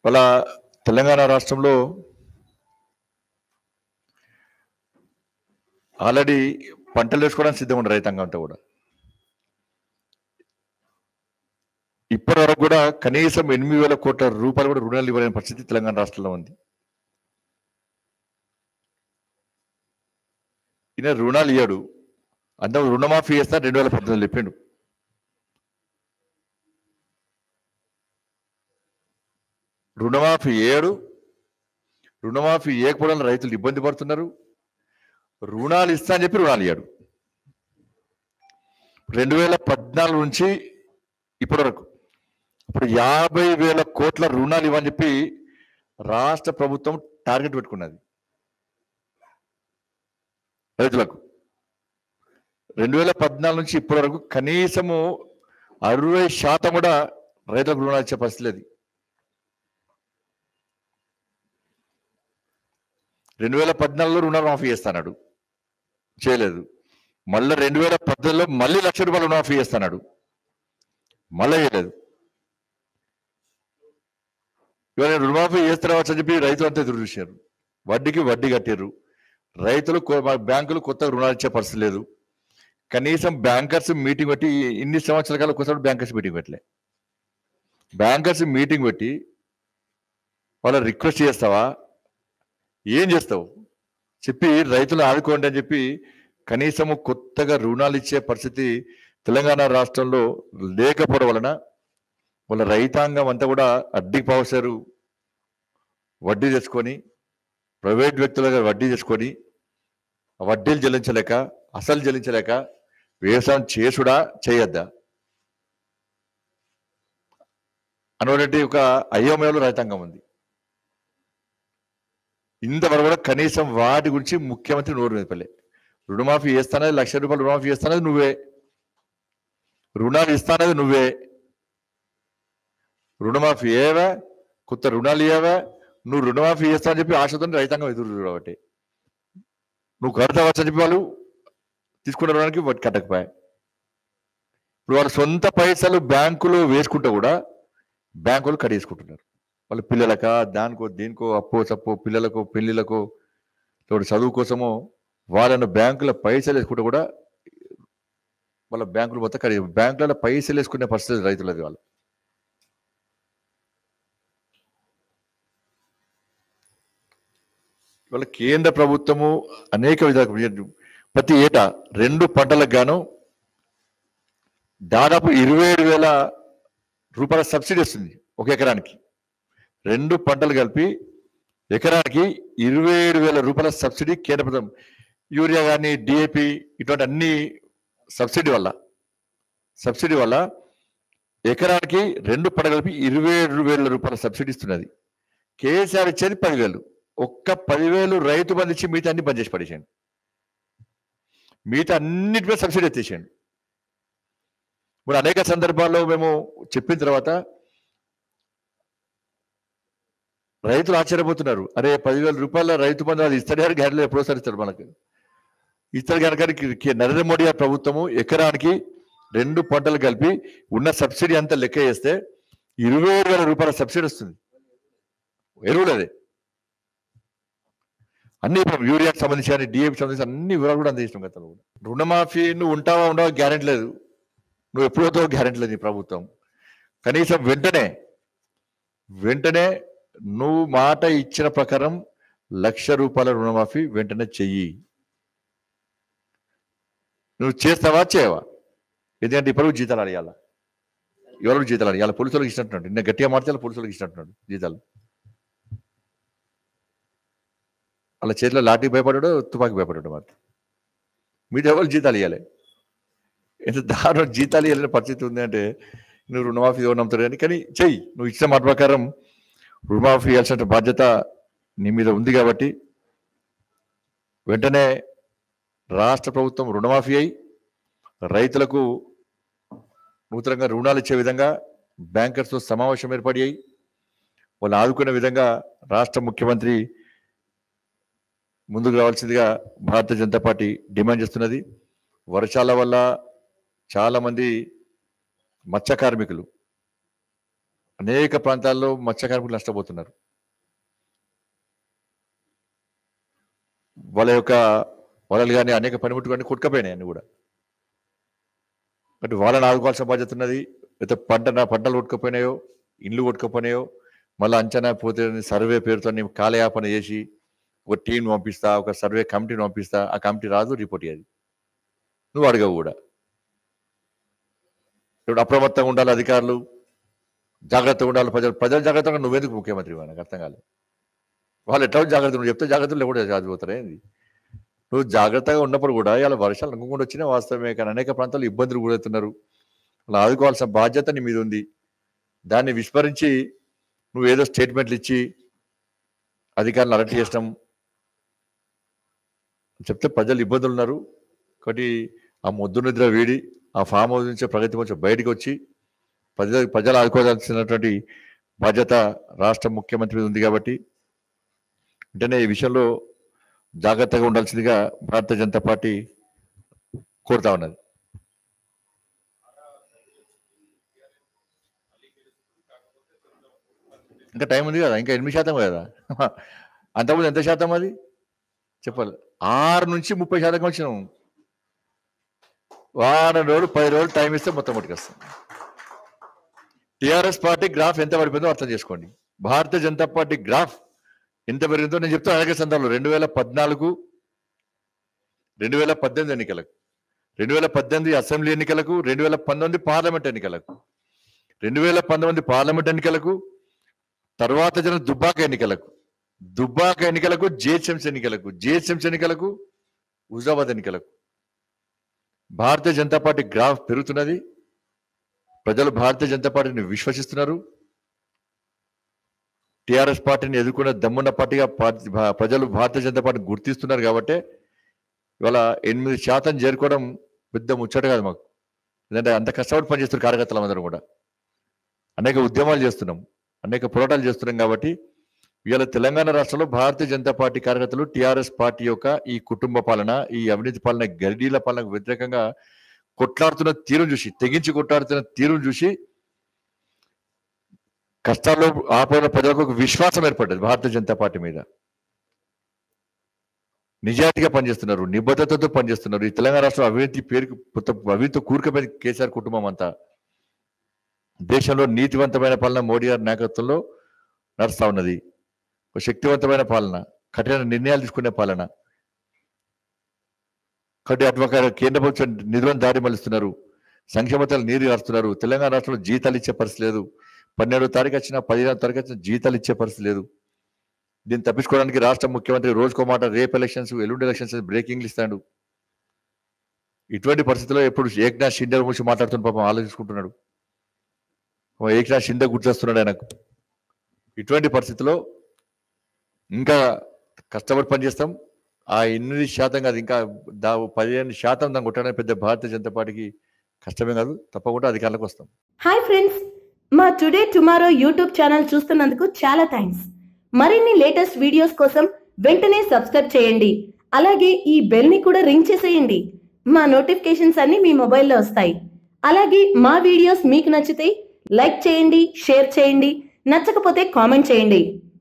వాళ్ళ తెలంగాణ రాష్ట్రంలో ఆల్రెడీ పంటలు వేసుకోవడానికి సిద్ధంగా ఉంది రైతాంగం అంతా కూడా ఇప్పటి వరకు కూడా కనీసం ఎనిమిది వేల కోట్ల రూపాయలు కూడా రుణాలు ఇవ్వలేని పరిస్థితి తెలంగాణ రాష్ట్రంలో ఉంది ఈయన రుణాలు ఇయ్యాడు అందరూ రుణమాఫీ చేస్తా రెండు వేల పద్దెనిమిది చెప్పిండు రుణమాఫీ ఏడు రుణమాఫీ ఏకపోవడం వల్ల రైతులు ఇబ్బంది పడుతున్నారు రుణాలు ఇస్తా అని చెప్పి రుణాలు ఇయ్యాడు రెండు వేల పద్నాలుగు నుంచి ఇప్పటి వరకు ఇప్పుడు యాభై వేల కోట్ల రుణాలు ఇవ్వని చెప్పి రాష్ట్ర ప్రభుత్వం టార్గెట్ పెట్టుకున్నది రైతులకు రెండు వేల పద్నాలుగు నుంచి ఇప్పటి వరకు కనీసము అరవై శాతం కూడా రైతులకు రుణాలు ఇచ్చే పరిస్థితి లేదు రెండు వేల పద్నాలుగులో రుణమాఫీ చేస్తాడు చేయలేదు మళ్ళీ రెండు వేల పద్దెనిమిదిలో మళ్ళీ లక్ష రూపాయలు రుణమాఫీ చేస్తాడు మళ్ళీ చేయలేదు ఇవాళ రుణమాఫీ చేస్తారు అని చెప్పి రైతులు అంతా ఎదురు చూశారు వడ్డీకి వడ్డీ కట్టారు రైతులు కొ- మా బ్యాంకులు కొత్త రుణాలు ఇచ్చే పరిస్థితి లేదు కనీసం బ్యాంకర్స్ మీటింగ్ పెట్టి ఇన్ని సంవత్సరాల కాలం ఒకసారి బ్యాంకర్స్ మీటింగ్ పెట్టలే బ్యాంకర్స్ మీటింగ్ పెట్టి వాళ్ళ రిక్వెస్ట్ చేస్తావా ఏం చేస్తావు చెప్పి రైతులు ఆదుకోండి అని చెప్పి కనీసము కొత్తగా రుణాలు ఇచ్చే పరిస్థితి తెలంగాణ రాష్ట్రంలో లేకపోవడం వలన వాళ్ళ రైతాంగం అంతా కూడా అడ్డికి పావుసారు వడ్డీ తెచ్చుకొని ప్రైవేట్ వ్యక్తులుగా వడ్డీ తెచ్చుకొని ఆ వడ్డీలు చెల్లించలేక అసలు చెల్లించలేక వ్యవసాయం చేసుడా చేయొద్దా అనేటువంటి ఒక అయోమయంలో రైతాంగం ఉంది ఇంతవరకు కూడా కనీసం వాటి గురించి ముఖ్యమంత్రి నోరు మెదపలే రుణమాఫీ చేస్తానది లక్ష రూపాయలు రుణమాఫీ చేస్తానది నువ్వే రుణాలు ఇస్తానది నువ్వే రుణమాఫీ ఏవా కొత్త రుణాలు ఇవ్వవా నువ్వు రుణమాఫీ చేస్తావని చెప్పి ఆశతో రైతాంగం ఎదురు చూడబట్టి నువ్వు కడతావచ్చని చెప్పి వాళ్ళు తీసుకున్న రుణానికి వాటి కట్టకపోయా ఇప్పుడు వాళ్ళ సొంత పైసలు బ్యాంకులో వేసుకుంటే కూడా బ్యాంకులు కట్టేసుకుంటున్నారు వాళ్ళ పిల్లలక దానికో దేనికో అప్పో సప్పో పిల్లలకో పెళ్లిళ్ళకో లేకపోతే చదువు కోసమో వాళ్ళని బ్యాంకుల పైసలు వేసుకుంటే కూడా వాళ్ళ బ్యాంకులు మొత్తం కడి బ్యాంకులలో పైసలు వేసుకునే పరిస్థితి రైతులది వాళ్ళు ఇవాళ కేంద్ర ప్రభుత్వము అనేక విధాలు ప్రతి ఏటా రెండు పంటలకు గాను దాదాపు ఇరవై ఏడు వేల రూపాయల సబ్సిడీ వస్తుంది ఒక ఎకరానికి రెండు పంటలు కలిపి ఎకరానికి ఇరవై ఏడు వేల రూపాయల సబ్సిడీ కేంద్ర ప్రభుత్వం యూరియా కానీ డిఏపి ఇటువంటి అన్ని సబ్సిడీ వల్ల సబ్సిడీ వల్ల ఎకరానికి రెండు పంట కలిపి ఇరవై ఏడు వేల రూపాయల సబ్సిడీ ఇస్తున్నది కేసీఆర్ ఇచ్చేది పదివేలు ఒక్క పదివేలు రైతు బంధు ఇచ్చి మిగతా అన్ని బంద్ చేసి పడేసాడు మిగతా అన్నిటి మీద సబ్సిడీ ఎత్తేసాడు ఇప్పుడు అనేక సందర్భాల్లో మేము చెప్పిన తర్వాత రైతులు ఆశ్చర్యపోతున్నారు అరే పదివేల రూపాయల రైతు బంధు అది ఇస్తాడు కానీ గ్యారెంటీ ఎప్పుడోసారి ఇస్తాడు మనకు ఇస్తాడు కనుక కి- నరేంద్ర మోడీ గారి ప్రభుత్వము ఎకరానికి రెండు పంటలు కలిపి ఉన్న సబ్సిడీ అంతా లెక్క చేస్తే ఇరవై ఏడు వేల రూపాయల సబ్సిడీ వస్తుంది ఎరువులు అదే అన్ని ఇప్పుడు యూరియాకి సంబంధించి కానీ డిఏపి సంబంధించి అన్ని వివరాలు కూడా అందించాం గతంలో కూడా రుణమాఫీ నువ్వు ఉంటావా ఉండవా గ్యారెంటీ లేదు నువ్వు ఎప్పుడవుతావో గ్యారెంటీ లేదు నీ ప్రభుత్వం కనీసం వెంటనే వెంటనే నువ్వు మాట ఇచ్చిన ప్రకారం లక్ష రూపాయల రుణమాఫీ వెంటనే చెయ్యి నువ్వు చేస్తావా చేయవా ఎందుకంటే ఇప్పుడు జీతాలు అడగాల ఎవరు జీతాలు అడగాలి పోలీసులకు ఇచ్చినట్టున్నాడు నిన్న గట్టిగా మాట్లాడాలి పోలీసులకు ఇచ్చినట్టున్నాడు జీతాలు వాళ్ళ చేతిలో లాఠీ భయపడాడు తుపాకి భయపడాడు మరి మీరు ఎవరు జీతాలు ఇవ్వాలి ఎంత దారుణ జీతాలు ఇవ్వాలని పరిస్థితి ఉంది అంటే నువ్వు రుణమాఫీ ఎవరు నమ్ముతాడు కానీ కానీ చెయ్యి నువ్వు ఇచ్చిన మాట ప్రకారం రుణమాఫీ ఇవ్వాల్సిన బాధ్యత నీ మీద ఉంది కాబట్టి వెంటనే రాష్ట్ర ప్రభుత్వం రుణమాఫీ అయి రైతులకు నూతనంగా రుణాలు ఇచ్చే విధంగా బ్యాంకర్స్తో సమావేశం ఏర్పడి అయి వాళ్ళు ఆదుకునే విధంగా రాష్ట్ర ముఖ్యమంత్రి ముందుకు రావాల్సిందిగా భారతీయ జనతా పార్టీ డిమాండ్ చేస్తున్నది వర్షాల వల్ల చాలా మంది మత్స్య కార్మికులు అనేక ప్రాంతాల్లో మత్స్య కార్మికులు నష్టపోతున్నారు వాళ్ళ యొక్క వలలు కానీ అనేక పనిముట్లు కానీ కొట్టుకపోయినాయి అన్ని కూడా అంటే వాళ్ళని ఆదుకోవాల్సిన బాధ్యత ఉన్నది అయితే పంట నా పంటలు కొట్టుకపోయినాయో ఇండ్లు కొట్టుకపోయినాయో మళ్ళీ అంచనా పోతే సర్వే పేరుతో నేను కాలయాపన చేసి ఒక టీం పంపిస్తా ఒక సర్వే కమిటీని పంపిస్తా ఆ కమిటీ రాదు రిపోర్ట్ ఇయ్యదు నువ్వు అడగవు కూడా ఇప్పుడు అప్రమత్తంగా ఉండాలి అధికారులు జాగ్రత్తగా ఉండాలి ప్రజలు ప్రజలు జాగ్రత్తగా నువ్వెందుకు ముఖ్యమంత్రి నాకు అర్థం కాలేదు వాళ్ళు ఎట్లా జాగ్రత్త నువ్వు చెప్తే జాగ్రత్తలు కూడా చదిపోతారా ఏంది నువ్వు జాగ్రత్తగా ఉన్నప్పుడు కూడా ఇలా వర్షాలు అనుకోకుండా వచ్చినా వాస్తవమే కానీ అనేక ప్రాంతాల్లో ఇబ్బందులు గురవుతున్నారు అలా ఆదుకోవాల్సిన బాధ్యత నీ మీద ఉంది దాన్ని విస్మరించి నువ్వు ఏదో స్టేట్మెంట్లు ఇచ్చి అధికారులు అలర్ట్ చేసినాం చెప్తే ప్రజలు ఇబ్బందులు ఉన్నారు కాబట్టి ఆ మొద్దు నిద్ర వీడి ఆ ఫామ్ హౌస్ నుంచి ప్రగతి కొంచెం బయటకు వచ్చి ప్రజల ప్రజలు ఆదుకోవాల్సినటువంటి బాధ్యత రాష్ట్ర ముఖ్యమంత్రి మీద ఉంది కాబట్టి వెంటనే ఈ విషయంలో జాగ్రత్తగా ఉండాల్సిందిగా భారతీయ జనతా పార్టీ కోరుతా ఉన్నది ఇంకా టైం ఉంది కదా ఇంకా ఎనిమిది శాతం కదా అంతకుముందు ఎంత శాతం అది చెప్పాలి ఆరు నుంచి ముప్పై శాతం వచ్చినాం వారం రోజులు పది రోజులు టైం ఇస్తే మొత్తం పట్టుకొస్తాం టిఆర్ఎస్ పార్టీ గ్రాఫ్ ఎంత పడిపోయిందో అర్థం చేసుకోండి భారతీయ జనతా పార్టీ గ్రాఫ్ ఎంత పెరిగిందో నేను చెప్తాను అలాగే సందర్భంలో రెండు వేల పద్నాలుగు రెండు వేల పద్దెనిమిది ఎన్నికలకు రెండు వేల పద్దెనిమిది అసెంబ్లీ ఎన్నికలకు రెండు వేల పంతొమ్మిది పార్లమెంట్ ఎన్నికలకు రెండు వేల పంతొమ్మిది పార్లమెంట్ ఎన్నికలకు తర్వాత జరిగిన దుబ్బాక ఎన్నికలకు దుబ్బాక ఎన్నికలకు జిహెచ్ఎంసీ ఎన్నికలకు జిహెచ్ఎంసీ ఎన్నికలకు హుజాబాద్ ఎన్నికలకు భారతీయ జనతా పార్టీ గ్రాఫ్ పెరుగుతున్నది ప్రజలు భారతీయ జనతా పార్టీని విశ్వసిస్తున్నారు టిఆర్ఎస్ పార్టీని ఎదుర్కొన్న దమ్మున్న పార్టీగా పార్టీ- భా- ప్రజలు భారతీయ జనతా పార్టీని గుర్తిస్తున్నారు కాబట్టి ఇవాళ ఎనిమిది శాతం చేరుకోవడం పెద్ద ముచ్చట కాదు మాకు ఎందుకంటే అంత కష్టపడి పనిచేస్తున్నారు కార్యకర్తలు అందరం కూడా అనేక ఉద్యమాలు చేస్తున్నాం అనేక పోరాటాలు చేస్తున్నాం కాబట్టి ఇవాళ తెలంగాణ రాష్ట్రంలో భారతీయ జనతా పార్టీ కార్యకర్తలు టిఆర్ఎస్ పార్టీ యొక్క ఈ కుటుంబ పాలన ఈ అవినీతి పాలన గర్డీల పాలనకు వ్యతిరేకంగా కొట్లాడుతున్న తీరును చూసి తెగించి కొట్లాడుతున్న తీరును చూసి కష్టాల్లో ఆపైన ప్రజలకు ఒక విశ్వాసం ఏర్పడ్డది భారతీయ జనతా పార్టీ మీద నిజాయితీగా పనిచేస్తున్నారు నిబద్ధతతో పనిచేస్తున్నారు ఈ తెలంగాణ రాష్ట్రం అవినీతి పేరుకు మొత్తం అవినీతితో కూరుకుపోయిన కేసీఆర్ కుటుంబం అంతా దేశంలో నీతివంతమైన పాలన మోడీ గారి నాయకత్వంలో నడుస్తా ఉన్నది ఒక శక్తివంతమైన పాలన కఠిన నిర్ణయాలు తీసుకునే పాలన కాబట్టి అటు కేంద్ర ప్రభుత్వం నిధులను దారి మళ్లిస్తున్నారు సంక్షేమతలు నీరు గారుస్తున్నారు తెలంగాణ రాష్ట్రంలో జీతాలు ఇచ్చే పరిస్థితి లేదు పన్నెండో తారీఖు వచ్చినా పదిహేనో తారీఖు వచ్చిన జీతాలు ఇచ్చే పరిస్థితి లేదు దీన్ని తప్పించుకోవడానికి రాష్ట్ర ముఖ్యమంత్రి రోజుకో మాట రేపు ఎలక్షన్స్ ఎల్లుండి ఎలక్షన్స్ బ్రేకింగ్లు ఇస్తాడు ఇటువంటి పరిస్థితుల్లో ఎప్పుడు ఏక్నాథ్ షిండే గురించి మాట్లాడుతున్న పాపం ఆలోచించుకుంటున్నాడు ఓ ఏక్నాథ్ షిండే గుర్తొస్తున్నాడు ఆయనకు ఇటువంటి పరిస్థితిలో ఇంకా కష్టపడి పనిచేస్తాం ఆ ఎనిమిది శాతం కాదు ఇంకా దా పదిహేను శాతం దాన్ని కొట్టడానికి పెద్ద భారతీయ జనతా పార్టీకి కష్టమే కాదు తప్పకుండా అధికారులకు వస్తాం హాయ్ ఫ్రెండ్స్ మా టుడే టుమారో యూట్యూబ్ ఛానల్ చూస్తున్నందుకు చాలా థ్యాంక్స్ మరిన్ని లేటెస్ట్ వీడియోస్ కోసం వెంటనే సబ్స్క్రైబ్ చేయండి అలాగే ఈ బెల్ ని కూడా రింగ్ చేసేయండి మా నోటిఫికేషన్స్ అన్ని మీ మొబైల్లో వస్తాయి అలాగే మా వీడియోస్ మీకు నచ్చితే లైక్ చేయండి షేర్ చేయండి నచ్చకపోతే కామెంట్ చేయండి